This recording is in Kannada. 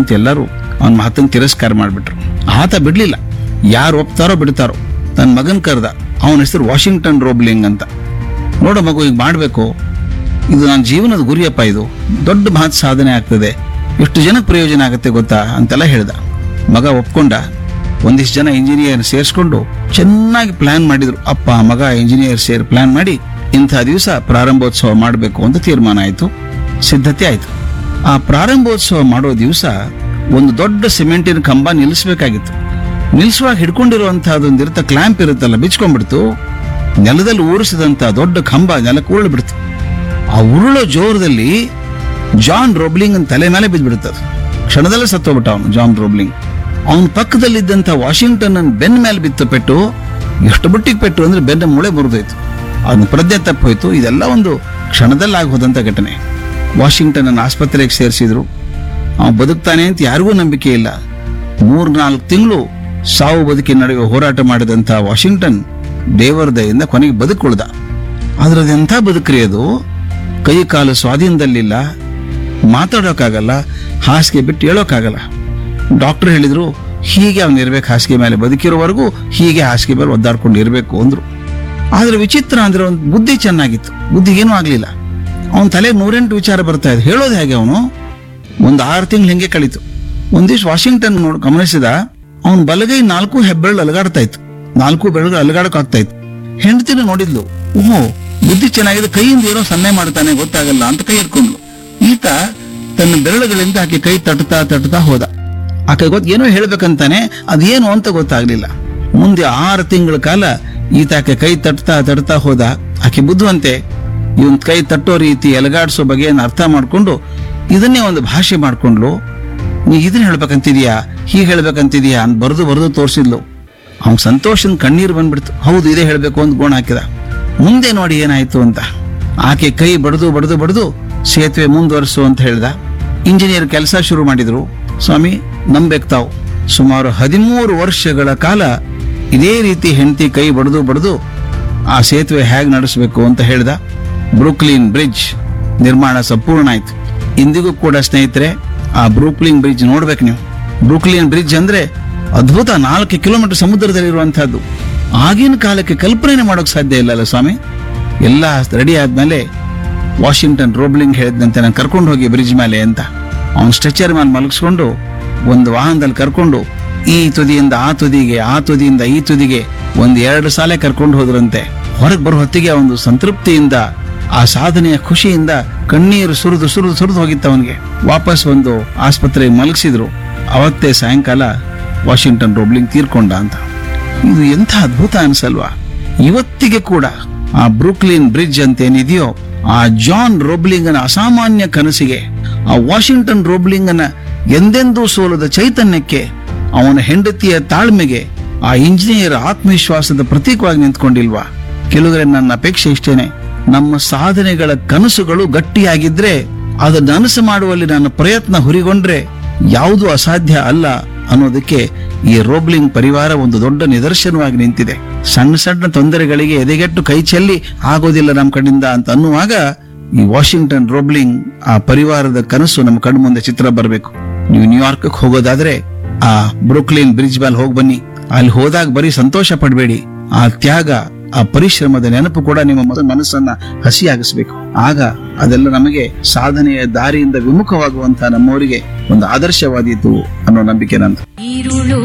ಅಂತ ಎಲ್ಲರೂ ಅವನ ಮಾತನ್ನು ತಿರಸ್ಕಾರ ಮಾಡಿಬಿಟ್ರು ಆತ ಬಿಡ್ಲಿಲ್ಲ ಯಾರು ಒಪ್ತಾರೋ ಬಿಡ್ತಾರೋ ತನ್ನ ಮಗನ್ ಕರೆದ ಅವನ ಹೆಸರು ವಾಷಿಂಗ್ಟನ್ ರೋಬ್ಲಿಂಗ್ ಅಂತ ನೋಡೋ ಮಗು ಈಗ ಮಾಡಬೇಕು ಇದು ನನ್ನ ಜೀವನದ ಗುರಿಯಪ್ಪ ಇದು ದೊಡ್ಡ ಮಹತ್ ಸಾಧನೆ ಆಗ್ತದೆ ಎಷ್ಟು ಜನಕ್ಕೆ ಪ್ರಯೋಜನ ಆಗುತ್ತೆ ಗೊತ್ತಾ ಅಂತೆಲ್ಲ ಹೇಳ್ದ ಮಗ ಒಪ್ಕೊಂಡ ಒಂದಿಷ್ಟು ಜನ ಇಂಜಿನಿಯರ್ ಸೇರಿಸ್ಕೊಂಡು ಚೆನ್ನಾಗಿ ಪ್ಲಾನ್ ಮಾಡಿದ್ರು ಅಪ್ಪ ಮಗ ಇಂಜಿನಿಯರ್ ಸೇರಿ ಪ್ಲಾನ್ ಮಾಡಿ ಇಂಥ ದಿವಸ ಪ್ರಾರಂಭೋತ್ಸವ ಮಾಡಬೇಕು ಅಂತ ತೀರ್ಮಾನ ಆಯಿತು ಸಿದ್ಧತೆ ಆಯಿತು ಆ ಪ್ರಾರಂಭೋತ್ಸವ ಮಾಡೋ ದಿವಸ ಒಂದು ದೊಡ್ಡ ಸಿಮೆಂಟಿನ ಕಂಬ ನಿಲ್ಲಿಸಬೇಕಾಗಿತ್ತು ನಿಲ್ಲಿಸುವಾಗ ಹಿಡ್ಕೊಂಡಿರುವಂತಹದೊಂದು ಇರುತ್ತ ಕ್ಲಾಂಪ್ ಇರುತ್ತಲ್ಲ ಬಿಚ್ಕೊಂಡ್ಬಿಡ್ತು ನೆಲದಲ್ಲಿ ಊರಿಸಿದಂತ ದೊಡ್ಡ ಕಂಬ ನೆಲಕ್ಕೆ ಉರುಳು ಬಿಡ್ತು ಆ ಉರುಳೋ ಜೋರದಲ್ಲಿ ಜಾನ್ ರೋಬ್ಲಿಂಗ್ ತಲೆ ಮೇಲೆ ಬಿದ್ದ್ಬಿಡುತ್ತೆ ಅದು ಕ್ಷಣದಲ್ಲೇ ಸತ್ತೋಗ್ಬಿಟ್ಟ ಅವನು ಜಾನ್ ರೋಬ್ಲಿಂಗ್ ಅವನ ಪಕ್ಕದಲ್ಲಿದ್ದಂಥ ವಾಷಿಂಗ್ಟನ್ ಬೆನ್ನ ಮೇಲೆ ಬಿತ್ತು ಪೆಟ್ಟು ಎಷ್ಟು ಬುಟ್ಟಿಗೆ ಪೆಟ್ಟು ಅಂದ್ರೆ ಬೆನ್ನ ಮೂಳೆ ಮುರಿದೋಯ್ತು ಅವನ ಪ್ರಜ್ಞೆ ತಪ್ಪೋಯ್ತು ಇದೆಲ್ಲ ಒಂದು ಕ್ಷಣದಲ್ಲಿ ಆಗಿ ಹೋದಂಥ ಘಟನೆ ವಾಷಿಂಗ್ಟನ್ ಆಸ್ಪತ್ರೆಗೆ ಸೇರಿಸಿದ್ರು ಅವನು ಬದುಕ್ತಾನೆ ಅಂತ ಯಾರಿಗೂ ನಂಬಿಕೆ ಇಲ್ಲ ಮೂರ್ನಾಲ್ಕು ತಿಂಗಳು ಸಾವು ಬದುಕಿನ ನಡುವೆ ಹೋರಾಟ ಮಾಡಿದಂಥ ವಾಷಿಂಗ್ಟನ್ ದೇವರ ದಯೆಯಿಂದ ಕೊನೆಗೆ ಬದುಕುಳ್ದ ಆದ್ರೆ ಅದೆಂಥ ಬದುಕ್ರಿ ಅದು ಕೈ ಕಾಲು ಸ್ವಾಧೀನದಲ್ಲಿಲ್ಲ ಮಾತಾಡೋಕ್ಕಾಗಲ್ಲ ಹಾಸಿಗೆ ಬಿಟ್ಟು ಹೇಳೋಕ್ಕಾಗಲ್ಲ ಡಾಕ್ಟರ್ ಹೇಳಿದ್ರು ಹೀಗೆ ಅವನು ಇರ್ಬೇಕು ಹಾಸಿಗೆ ಮೇಲೆ ಬದುಕಿರೋವರೆಗೂ ಹೀಗೆ ಹಾಸಿಗೆ ಮೇಲೆ ಒದ್ದಾಡ್ಕೊಂಡು ಇರಬೇಕು ಅಂದ್ರು ಆದ್ರೆ ವಿಚಿತ್ರ ಅಂದ್ರೆ ಒಂದು ಬುದ್ಧಿ ಚೆನ್ನಾಗಿತ್ತು ಬುದ್ಧಿ ಏನೂ ಆಗ್ಲಿಲ್ಲ ಅವನ ತಲೆ ನೂರೆಂಟು ವಿಚಾರ ಬರ್ತಾ ಇದೆ ಹೇಳೋದು ಹೇಗೆ ಅವನು ಒಂದು ಆರು ತಿಂಗಳು ಹಿಂಗೆ ಕಳೀತು ಒಂದಿವ್ಸ ವಾಷಿಂಗ್ಟನ್ ನೋಡ್ ಗಮನಿಸಿದ ಅವನ ಬಲಗೈ ನಾಲ್ಕು ಹೆಬ್ಬೆರಳು ಅಲಗಾಡ್ತಾ ಇತ್ತು ನಾಲ್ಕು ಬೆರಳು ಅಲಗಾಡಕ್ ಆಗ್ತಾ ಇತ್ತು ಹೆಂಡತಿನ ನೋಡಿದ್ಲು ಓಹೋ ಬುದ್ಧಿ ಚೆನ್ನಾಗಿದೆ ಕೈಯಿಂದ ಏನೋ ಸನ್ನೆ ಮಾಡ್ತಾನೆ ಗೊತ್ತಾಗಲ್ಲ ಅಂತ ಕೈ ಇಟ್ಕೊಂಡ್ಲು ಈತ ತನ್ನ ಬೆರಳುಗಳಿಂದ ಆಕೆ ಕೈ ತಟ್ತಾ ತಟ್ತಾ ಹೋದ ಆಕೆ ಗೊತ್ತ ಏನೋ ಹೇಳ್ಬೇಕಂತಾನೆ ಅದೇನು ಅಂತ ಗೊತ್ತಾಗ್ಲಿಲ್ಲ ಮುಂದೆ ಆರು ತಿಂಗಳ ಕಾಲ ಈತ ಆಕೆ ಕೈ ತಟ್ತಾ ತಟ್ತಾ ಹೋದ ಆಕೆ ಬುದ್ಧಿವಂತೆ ಇವನ್ ಕೈ ತಟ್ಟೋ ರೀತಿ ಎಲಗಾಡ್ಸೋ ಬಗೆಯನ್ನು ಅರ್ಥ ಮಾಡ್ಕೊಂಡು ಇದನ್ನೇ ಒಂದು ಭಾಷೆ ಮಾಡ್ಕೊಂಡ್ಲು ನೀ ಇದನ್ನ ಹೇಳ್ಬೇಕಂತಿದ್ಯಾ ಹೀಗೆ ಹೇಳ್ಬೇಕಂತಿದ್ಯಾ ಅಂತ ಬರೆದು ಬರೆದು ತೋರಿಸಿದ್ಲು ಅವ್ನ್ ಸಂತೋಷನ್ ಕಣ್ಣೀರು ಬಂದ್ಬಿಡ್ತು ಹೌದು ಇದೇ ಹೇಳ್ಬೇಕು ಅಂತ ಗೋಣ ಹಾಕಿದ ಮುಂದೆ ನೋಡಿ ಏನಾಯ್ತು ಅಂತ ಆಕೆ ಕೈ ಬಡ್ದು ಬಡ್ದು ಬಡ್ದು ಸೇತುವೆ ಮುಂದುವರಿಸು ಅಂತ ಹೇಳ್ದ ಇಂಜಿನಿಯರ್ ಕೆಲಸ ಶುರು ಮಾಡಿದ್ರು ಸ್ವಾಮಿ ನಂಬೇಕು ತಾವು ಸುಮಾರು ಹದಿಮೂರು ವರ್ಷಗಳ ಕಾಲ ಇದೇ ರೀತಿ ಹೆಂಡತಿ ಕೈ ಬಡ್ದು ಬಡ್ದು ಆ ಸೇತುವೆ ಹೇಗೆ ನಡೆಸಬೇಕು ಅಂತ ಹೇಳ್ದ ಬ್ರೂಕ್ಲಿನ್ ಬ್ರಿಡ್ಜ್ ನಿರ್ಮಾಣ ಸಂಪೂರ್ಣ ಆಯ್ತು ಇಂದಿಗೂ ಕೂಡ ಸ್ನೇಹಿತರೆ ಆ ಬ್ರೂಕ್ಲಿನ್ ಬ್ರಿಡ್ಜ್ ನೋಡ್ಬೇಕು ನೀವು ಬ್ರೂಕ್ಲಿನ್ ಬ್ರಿಡ್ಜ್ ಅಂದ್ರೆ ಅದ್ಭುತ ನಾಲ್ಕು ಕಿಲೋಮೀಟರ್ ಸಮುದ್ರದಲ್ಲಿರುವಂತಹದ್ದು ಆಗಿನ ಕಾಲಕ್ಕೆ ಕಲ್ಪನೆ ಮಾಡೋಕ್ ಸಾಧ್ಯ ಇಲ್ಲಲ್ಲ ಸ್ವಾಮಿ ಎಲ್ಲ ರೆಡಿ ಆದ್ಮೇಲೆ ವಾಷಿಂಗ್ಟನ್ ರೋಬ್ಲಿಂಗ್ ಹೇಳಿದಂತೆ ನಾನು ಕರ್ಕೊಂಡು ಹೋಗಿ ಬ್ರಿಡ್ಜ್ ಮೇಲೆ ಅಂತ ಅವನ್ ಸ್ಟ್ರೆಚರ್ ಮೇಲೆ ಮಲಗಿಸ್ಕೊಂಡು ಒಂದು ವಾಹನದಲ್ಲಿ ಕರ್ಕೊಂಡು ಈ ತುದಿಯಿಂದ ಆ ತುದಿಗೆ ಆ ತುದಿಯಿಂದ ಈ ತುದಿಗೆ ಒಂದ್ ಎರಡು ಸಾಲೆ ಕರ್ಕೊಂಡು ಹೋದ್ರಂತೆ ಹೊರಗೆ ಬರೋ ಹೊತ್ತಿಗೆ ಒಂದು ಸಂತೃಪ್ತಿಯಿಂದ ಆ ಸಾಧನೆಯ ಖುಷಿಯಿಂದ ಕಣ್ಣೀರು ಸುರಿದು ಸುರಿದು ಸುರಿದು ಹೋಗಿತ್ತು ಅವನಿಗೆ ವಾಪಸ್ ಒಂದು ಆಸ್ಪತ್ರೆಗೆ ಮಲಗಿಸಿದ್ರು ಅವತ್ತೇ ಸಾಯಂಕಾಲ ವಾಷಿಂಗ್ಟನ್ ರೋಬ್ಲಿಂಗ್ ತೀರ್ಕೊಂಡ ಅಂತ ಇದು ಎಂಥ ಅದ್ಭುತ ಅನ್ಸಲ್ವಾ ಇವತ್ತಿಗೆ ಕೂಡ ಆ ಬ್ರೂಕ್ಲಿನ್ ಬ್ರಿಡ್ಜ್ ಅಂತ ಏನಿದೆಯೋ ಆ ಜಾನ್ ರೋಬ್ಲಿಂಗನ ಅಸಾಮಾನ್ಯ ಕನಸಿಗೆ ಆ ವಾಷಿಂಗ್ಟನ್ ರೋಬ್ಲಿಂಗನ ಎಂದೆಂದೂ ಸೋಲದ ಚೈತನ್ಯಕ್ಕೆ ಅವನ ಹೆಂಡತಿಯ ತಾಳ್ಮೆಗೆ ಆ ಇಂಜಿನಿಯರ್ ಆತ್ಮವಿಶ್ವಾಸದ ಪ್ರತೀಕವಾಗಿ ನಿಂತ್ಕೊಂಡಿಲ್ವಾ ಕೆಲವರೆ ನನ್ನ ಅಪೇಕ್ಷೆ ಇಷ್ಟೇನೆ ನಮ್ಮ ಸಾಧನೆಗಳ ಕನಸುಗಳು ಗಟ್ಟಿಯಾಗಿದ್ರೆ ಅದನ್ನ ನನಸು ಮಾಡುವಲ್ಲಿ ನನ್ನ ಪ್ರಯತ್ನ ಹುರಿಗೊಂಡ್ರೆ ಯಾವುದು ಅಸಾಧ್ಯ ಅಲ್ಲ ಅನ್ನೋದಕ್ಕೆ ಈ ರೋಬ್ಲಿಂಗ್ ಪರಿವಾರ ಒಂದು ದೊಡ್ಡ ನಿದರ್ಶನವಾಗಿ ನಿಂತಿದೆ ಸಣ್ಣ ಸಣ್ಣ ತೊಂದರೆಗಳಿಗೆ ಎದೆಗೆಟ್ಟು ಕೈ ಚೆಲ್ಲಿ ಆಗೋದಿಲ್ಲ ನಮ್ಮ ಕಡೆಯಿಂದ ಅಂತ ಅನ್ನುವಾಗ ಈ ವಾಷಿಂಗ್ಟನ್ ರೋಬ್ಲಿಂಗ್ ಆ ಪರಿವಾರದ ಕನಸು ನಮ್ಮ ಕಣ್ಣು ಮುಂದೆ ಚಿತ್ರ ಬರಬೇಕು ನೀವು ನ್ಯೂಯಾರ್ಕ್ ಹೋಗೋದಾದ್ರೆ ಆ ಬ್ರೂಕ್ಲಿನ್ ಬ್ರಿಡ್ಜ್ ಮೇಲೆ ಹೋಗಿ ಬನ್ನಿ ಅಲ್ಲಿ ಹೋದಾಗ ಬರೀ ಸಂತೋಷ ಪಡಬೇಡಿ ಆ ತ್ಯಾಗ ಆ ಪರಿಶ್ರಮದ ನೆನಪು ಕೂಡ ನಿಮ್ಮ ಮೊದಲ ಮನಸ್ಸನ್ನ ಹಸಿಯಾಗಿಸ್ಬೇಕು ಆಗ ಅದೆಲ್ಲ ನಮಗೆ ಸಾಧನೆಯ ದಾರಿಯಿಂದ ವಿಮುಖವಾಗುವಂತಹ ನಮ್ಮವರಿಗೆ ಒಂದು ಆದರ್ಶವಾದೀತು ಅನ್ನೋ ನಂಬಿಕೆ ನಂದು ಈರುಳು